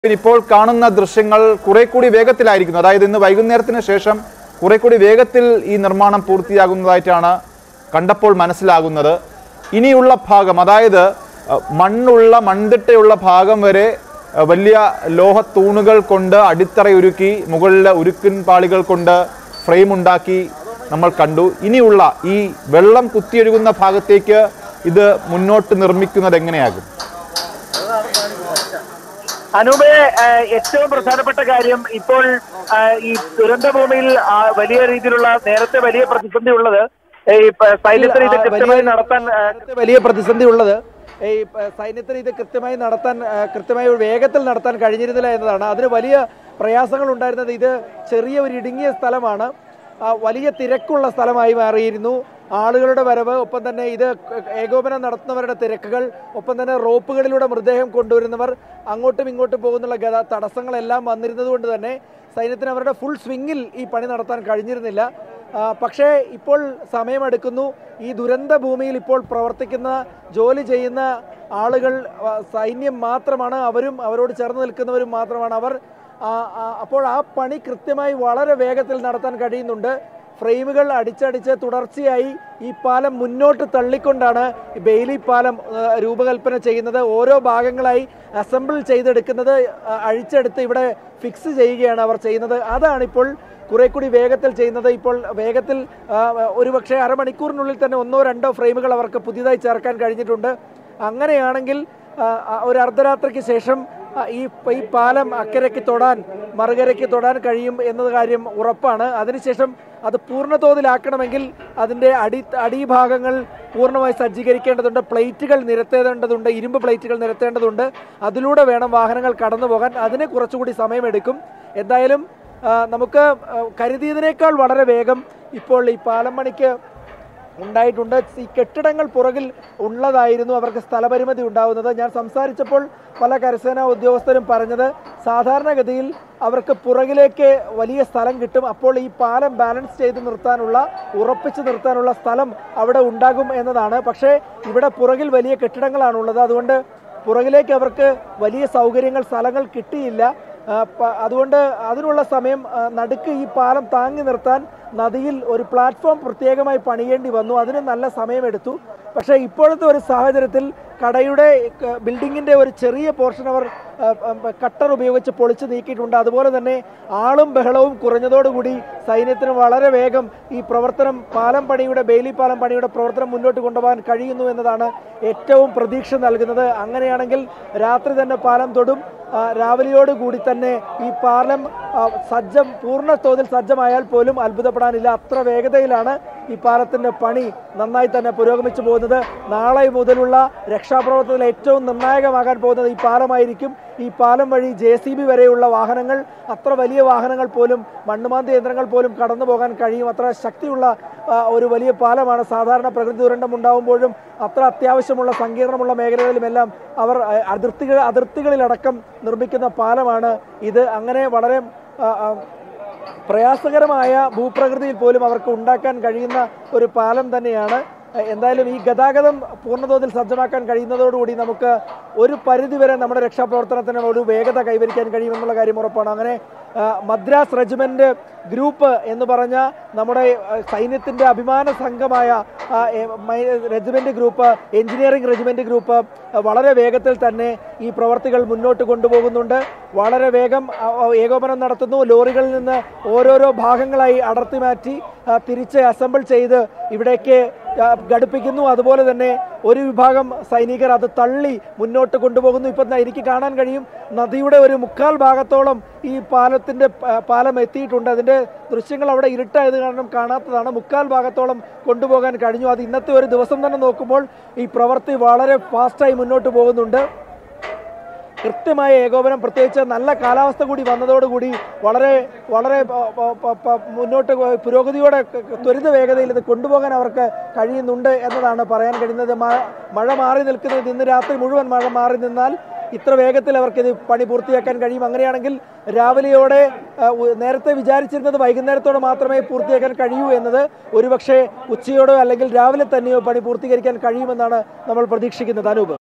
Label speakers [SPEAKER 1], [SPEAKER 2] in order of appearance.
[SPEAKER 1] ഇപ്പോൾ കാണുന്ന ദൃശ്യങ്ങൾ കുറെ കൂടി വേഗത്തിലായിരിക്കുന്നു അതായത് ഇന്ന് വൈകുന്നേരത്തിന് ശേഷം കുറെ കൂടി വേഗത്തിൽ ഈ നിർമ്മാണം പൂർത്തിയാകുന്നതായിട്ടാണ് കണ്ടപ്പോൾ മനസ്സിലാകുന്നത് ഇനിയുള്ള ഭാഗം അതായത് അഹ്, മണ്ണുള്ള മൺതിട്ടയുള്ള ഭാഗം വരെ അഹ്, വലിയ ലോഹത്തൂണുകൾ കൊണ്ട് അടിത്തറയൊരുക്കി മുകളിലെ ഉരുക്കിൻ പാളികൾ കൊണ്ട് ഫ്രെയിം ഉണ്ടാക്കി നമ്മൾ കണ്ടു ഇനിയുള്ള ഈ വെള്ളം കുത്തിയൊഴുകുന്ന ഭാഗത്തേക്ക് ഇത് മുന്നോട്ട് നിർമ്മിക്കുന്നത് എങ്ങനെയാകും
[SPEAKER 2] അനൂപെ ഏഹ്, ഏറ്റവും പ്രധാനപ്പെട്ട കാര്യം ഇപ്പോൾ ഏഹ്, ഈ ദുരന്ത ഭൂമിയിൽ ആ, വലിയ രീതിയിലുള്ള നേരത്തെ വലിയ പ്രതിസന്ധി ഉള്ളത് ഈ പ- സൈന്യത്തിന് ഇത്
[SPEAKER 3] ആ,
[SPEAKER 2] കൃത്യമായി
[SPEAKER 3] വലിയ-
[SPEAKER 2] നടത്താൻ ഏഹ്,
[SPEAKER 3] നേരത്തെ വലിയ പ്രതിസന്ധി ഉള്ളത് ഈ പ- സൈന്യത്തിന് ഇത് കൃത്യമായി നടത്താൻ ആ, കൃത്യമായി ഒരു വേഗത്തിൽ നടത്താൻ കഴിഞ്ഞിരുന്നില്ല എന്നതാണ് അതിന് വലിയ പ്രയാസങ്ങൾ ഉണ്ടായിരുന്നത് ഇത് ചെറിയ ഒരു ഇടുങ്ങിയ സ്ഥലമാണ് ആ, വലിയ തിരക്കുള്ള സ്ഥലമായി മാറിയിരുന്നു ആളുകളുടെ വരവ് ഒപ്പം തന്നെ ഇത് ഏകോപനം നടത്തുന്നവരുടെ തിരക്കുകൾ ഒപ്പം തന്നെ റോപ്പുകളിലൂടെ മൃതദേഹം കൊണ്ടുവരുന്നവർ അങ്ങോട്ടും ഇങ്ങോട്ടും പോകുന്നുള്ള ഗത തടസ്സങ്ങളെല്ലാം വന്നിരുന്നത് കൊണ്ട് തന്നെ സൈന്യത്തിന് അവരുടെ ഫുൾ സ്വിങ്ങിൽ ഈ പണി നടത്താൻ കഴിഞ്ഞിരുന്നില്ല ആ, പക്ഷേ ഇപ്പോൾ സമയമെടുക്കുന്നു ഈ ദുരന്ത ഭൂമിയിൽ ഇപ്പോൾ പ്രവർത്തിക്കുന്ന ജോലി ചെയ്യുന്ന ആളുകൾ ആ, സൈന്യം മാത്രമാണ് അവരും അവരോട് ചേർന്ന് നിൽക്കുന്നവരും മാത്രമാണ് അവർ ആ, ആ, അപ്പോൾ ആ പണി കൃത്യമായി വളരെ വേഗത്തിൽ നടത്താൻ കഴിയുന്നുണ്ട് ഫ്രെയിമുകൾ അടിച്ചടിച്ച് തുടർച്ചയായി ഈ പാലം മുന്നോട്ട് തള്ളിക്കൊണ്ടാണ് ഈ ബെയിലി പാലം ആ, രൂപകൽപ്പന ചെയ്യുന്നത് ഓരോ ഭാഗങ്ങളായി അസംബിൾ ചെയ്തെടുക്കുന്നത് ആ, അഴിച്ചെടുത്ത് ഇവിടെ ഫിക്സ് ചെയ്യുകയാണ് അവർ ചെയ്യുന്നത് അതാണിപ്പോൾ കുറെ കൂടി വേഗത്തിൽ ചെയ്യുന്നത് ഇപ്പോൾ വേഗത്തിൽ ആ, ഒരുപക്ഷെ അരമണിക്കൂറിനുള്ളിൽ തന്നെ ഒന്നോ രണ്ടോ ഫ്രെയിമുകൾ അവർക്ക് പുതിയതായി ചേർക്കാൻ കഴിഞ്ഞിട്ടുണ്ട് അങ്ങനെയാണെങ്കിൽ ആ, ആ, ഒരു അർദ്ധരാത്രിക്ക് ശേഷം ആ, ഈ ഈ പാലം അക്കരയ്ക്ക് തൊടാൻ മറുകരയ്ക്ക് തൊടാൻ കഴിയും എന്നത് കാര്യം ഉറപ്പാണ് അതിനുശേഷം അത് പൂർണ്ണതോതിലാക്കണമെങ്കിൽ അതിൻ്റെ അടി അടിഭാഗങ്ങൾ പൂർണ്ണമായി സജ്ജീകരിക്കേണ്ടതുണ്ട് പ്ലേറ്റുകൾ നിരത്തേണ്ടതുണ്ട് ഇരുമ്പ് പ്ലേറ്റുകൾ നിരത്തേണ്ടതുണ്ട് അതിലൂടെ വേണം വാഹനങ്ങൾ കടന്നു പോകാൻ അതിന് കുറച്ചുകൂടി സമയമെടുക്കും എന്തായാലും ആ, നമുക്ക് ആ, കരുതിയതിനേക്കാൾ വളരെ വേഗം ഇപ്പോൾ ഈ പാലം പണിക്ക് ഉണ്ടായിട്ടുണ്ട് ഈ കെട്ടിടങ്ങൾ പുറകിൽ ഉള്ളതായിരുന്നു അവർക്ക് സ്ഥലപരിമിതി ഉണ്ടാവുന്നത് ഞാൻ സംസാരിച്ചപ്പോൾ പല കരസേനാ ഉദ്യോഗസ്ഥരും പറഞ്ഞത് സാധാരണഗതിയിൽ അവർക്ക് പുറകിലേക്ക് വലിയ സ്ഥലം കിട്ടും അപ്പോൾ ഈ പാലം ബാലൻസ് ചെയ്ത് നിർത്താനുള്ള ഉറപ്പിച്ച് നിർത്താനുള്ള സ്ഥലം അവിടെ ഉണ്ടാകും എന്നതാണ് പക്ഷേ ഇവിടെ പുറകിൽ വലിയ കെട്ടിടങ്ങളാണുള്ളത് അതുകൊണ്ട് പുറകിലേക്ക് അവർക്ക് വലിയ സൗകര്യങ്ങൾ സ്ഥലങ്ങൾ കിട്ടിയില്ല ആ, പ- അതുകൊണ്ട് അതിനുള്ള സമയം ആ, നടുക്ക് ഈ പാലം താങ്ങി നിർത്താൻ നദിയിൽ ഒരു പ്ലാറ്റ്ഫോം പ്രത്യേകമായി പണിയേണ്ടി വന്നു അതിന് നല്ല സമയമെടുത്തു പക്ഷേ ഇപ്പോഴത്തെ ഒരു സാഹചര്യത്തിൽ കടയുടെ ക- ബിൽഡിങ്ങിന്റെ ഒരു ചെറിയ പോർഷൻ അവർ ആ, ആ, കട്ടർ ഉപയോഗിച്ച് പൊളിച്ചു നീക്കിയിട്ടുണ്ട് അതുപോലെ തന്നെ ആളും ബഹളവും കുറഞ്ഞതോടുകൂടി സൈന്യത്തിന് വളരെ വേഗം ഈ പ്രവർത്തനം പാലം പണിയുടെ ബെയിലി പാലം പണിയുടെ പ്രവർത്തനം മുന്നോട്ട് കൊണ്ടുപോകാൻ കഴിയുന്നു എന്നതാണ് ഏറ്റവും പ്രതീക്ഷ നൽകുന്നത് അങ്ങനെയാണെങ്കിൽ രാത്രി തന്നെ പാലം തൊടും ആ, രാവിലെയോടുകൂടി തന്നെ ഈ പാലം ആ, സജ്ജം പൂർണ്ണ തോതിൽ സജ്ജമായാൽ പോലും അത്ഭുതപ്പെടാനില്ല അത്ര വേഗതയിലാണ് ഈ പാലത്തിന്റെ പണി നന്നായി തന്നെ പുരോഗമിച്ചു പോകുന്നത് നാളെ മുതലുള്ള രക്ഷാപ്രവർത്തനത്തിൽ ഏറ്റവും നിർണായകമാകാൻ പോകുന്നത് ഈ പാലമായിരിക്കും ഈ പാലം വഴി ജെ സി ബി വരെയുള്ള വാഹനങ്ങൾ അത്ര വലിയ വാഹനങ്ങൾ പോലും മണ്ണുമാന്തി യന്ത്രങ്ങൾ പോലും കടന്നു പോകാൻ കഴിയും അത്ര ശക്തിയുള്ള ആ, ഒരു വലിയ പാലമാണ് സാധാരണ പ്രകൃതി ദുരന്തം ഉണ്ടാവുമ്പോഴും അത്ര അത്യാവശ്യമുള്ള സങ്കീർണമുള്ള മേഖലകളിലുമെല്ലാം അവർ ആ, അതിർത്തികൾ അതിർത്തികളിലടക്കം നിർമ്മിക്കുന്ന പാലമാണ് ഇത് അങ്ങനെ വളരെ ആ, ആ, പ്രയാസകരമായ ഭൂപ്രകൃതിയിൽ പോലും അവർക്ക് ഉണ്ടാക്കാൻ കഴിയുന്ന ഒരു പാലം തന്നെയാണ് എ- എന്തായാലും ഈ ഗതാഗതം പൂർണ്ണതോതിൽ സജ്ജമാക്കാൻ കഴിയുന്നതോടുകൂടി നമുക്ക് ഒരു പരിധിവരെ നമ്മുടെ രക്ഷാപ്രവർത്തനത്തിന് ഒരു വേഗത കൈവരിക്കാൻ കഴിയുമെന്നുള്ള കാര്യം ഉറപ്പാണ് അങ്ങനെ ആ, മദ്രാസ് റെജിമെന്റ് ഗ്രൂപ്പ് എന്ന് പറഞ്ഞ നമ്മുടെ ആ, സൈന്യത്തിന്റെ അഭിമാന സംഘമായ ആ, എ, മൈ- regiment group engineering regiment group ആ, വളരെ വേഗത്തിൽ തന്നെ ഈ പ്രവർത്തികൾ മുന്നോട്ട് കൊണ്ടുപോകുന്നുണ്ട് വളരെ വേഗം ആ, ആ, ഏകോപനം നടത്തുന്നു ലോറികളിൽ നിന്ന് ഓരോരോ ഭാഗങ്ങളായി അടർത്തി മാറ്റി ആ, തിരിച്ച് അസംബിൾ ചെയ്ത് ഇവിടേക്ക് ആ, ഘടിപ്പിക്കുന്നു അതുപോലെ തന്നെ ഒരു വിഭാഗം സൈനികർ അത് തള്ളി മുന്നോട്ട് കൊണ്ടുപോകുന്നു ഇപ്പം ദാ എനിക്ക് കാണാൻ കഴിയും നദിയുടെ ഒരു മുക്കാൽ ഭാഗത്തോളം ഈ പാലത്തിന്റെ പ- പാലം എത്തിയിട്ടുണ്ട് അതിന്റെ ദൃശ്യങ്ങൾ അവിടെ ഇരുട്ടായത് കാരണം കാണാത്തതാണ് മുക്കാൽ ഭാഗത്തോളം കൊണ്ടുപോകാൻ കഴിഞ്ഞു അത് ഇന്നത്തെ ഒരു ദിവസം തന്നെ നോക്കുമ്പോൾ ഈ പ്രവൃത്തി വളരെ ഫാസ്റ്റായി മുന്നോട്ട് പോകുന്നുണ്ട് കൃത്യമായ ഏകോപനം പ്രത്യേകിച്ച് നല്ല കാലാവസ്ഥ കൂടി വന്നതോടുകൂടി വളരെ വളരെ പ- പ- പ- പ- മുന്നോട്ട് പോ- പുരോഗതിയോടെ ക- ക- ത്വരിത വേഗതയിൽ ഇത് കൊണ്ടുപോകാൻ അവർക്ക് കഴിയുന്നുണ്ട് എന്നതാണ് പറയാൻ കഴിയുന്നത് മ- മഴ മാറി നിൽക്കുന്നത് ഇന്ന് രാത്രി മുഴുവൻ മഴ മാറി നിന്നാൽ ഇത്ര വേഗത്തിൽ അവർക്ക് ഇത് പണി പൂർത്തിയാക്കാൻ കഴിയും അങ്ങനെയാണെങ്കിൽ രാവിലെയോടെ ആ, ഉ- നേരത്തെ വിചാരിച്ചിരുന്നത് വൈകുന്നേരത്തോടെ മാത്രമേ പൂർത്തിയാക്കാൻ കഴിയൂ എന്നത് ഒരുപക്ഷെ ഉച്ചയോടോ അല്ലെങ്കിൽ രാവിലെ തന്നെയോ പണി പൂർത്തീകരിക്കാൻ കഴിയുമെന്നാണ് നമ്മൾ പ്രതീക്ഷിക്കുന്നത് അനൂപ്